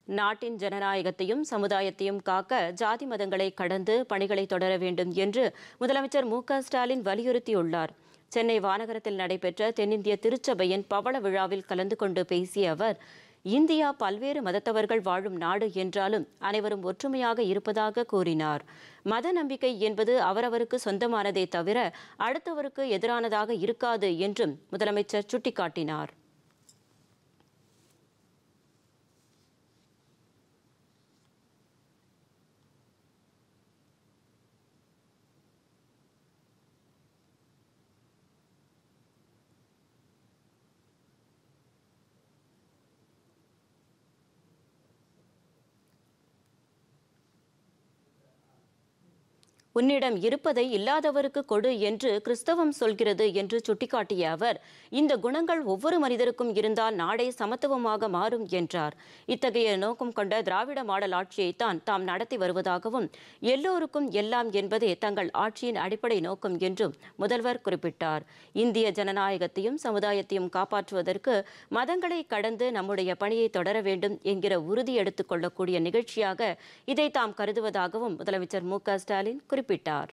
நாட்டின் ஜனநாயகத்தையும் சமுதாயத்தையும் காக்க ஜாதி மதங்களை கடந்து பணிகளை தொடர வேண்டும் என்று முதலமைச்சர் மு க ஸ்டாலின் வலியுறுத்தியுள்ளார் சென்னை வானகரத்தில் நடைபெற்ற தென்னிந்திய திருச்சபையின் பவள விழாவில் கலந்து கொண்டு பேசிய அவர் இந்தியா பல்வேறு மதத்தவர்கள் வாழும் நாடு என்றாலும் அனைவரும் ஒற்றுமையாக இருப்பதாக கூறினார் மத நம்பிக்கை என்பது அவரவருக்கு சொந்தமானதே தவிர அடுத்தவருக்கு எதிரானதாக இருக்காது என்றும் முதலமைச்சர் சுட்டிக்காட்டினார் உன்னிடம் இருப்பதை இல்லாதவருக்கு கொடு என்று கிறிஸ்தவம் சொல்கிறது என்று சுட்டிக்காட்டிய அவர் இந்த குணங்கள் ஒவ்வொரு மனிதருக்கும் இருந்தால் நாடே சமத்துவமாக மாறும் என்றார் இத்தகைய நோக்கம் கொண்ட திராவிட மாடல் ஆட்சியைத்தான் தாம் நடத்தி வருவதாகவும் எல்லோருக்கும் எல்லாம் என்பதே தங்கள் ஆட்சியின் அடிப்படை நோக்கம் என்றும் முதல்வர் குறிப்பிட்டார் இந்திய ஜனநாயகத்தையும் சமுதாயத்தையும் காப்பாற்றுவதற்கு மதங்களை கடந்து நம்முடைய பணியை தொடர வேண்டும் என்கிற உறுதி எடுத்துக் கொள்ளக்கூடிய நிகழ்ச்சியாக இதை தாம் கருதுவதாகவும் முதலமைச்சர் மு க ஸ்டாலின் குறிப்பிட்டார்